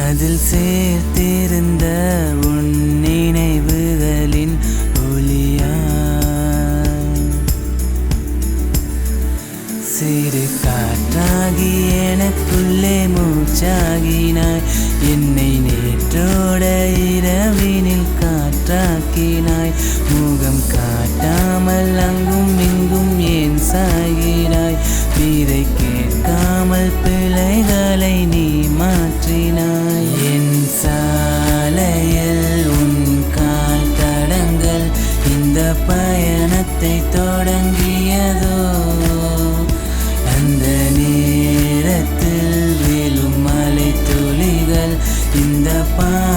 அதில் சேர்த்திருந்த உன் நினைவுகளின் ஒளியாய் சிறு காற்றாகி எனக்குள்ளே மூச்சாகினாய் என்னை நேற்றோட இரவினில் காற்றாக்கினாய் முகம் காட்டாமல் அங்கும் இங்கும் ஏன் சாகிறாய் இதை கேட்காமல் பிழைகளை நீ மாற்றினாய் என் சாலையில் உன் கால் தடங்கள் இந்த பயணத்தை தொடங்கியதோ அந்த நேரத்தில் விழும் மலை துளிகள் இந்த பா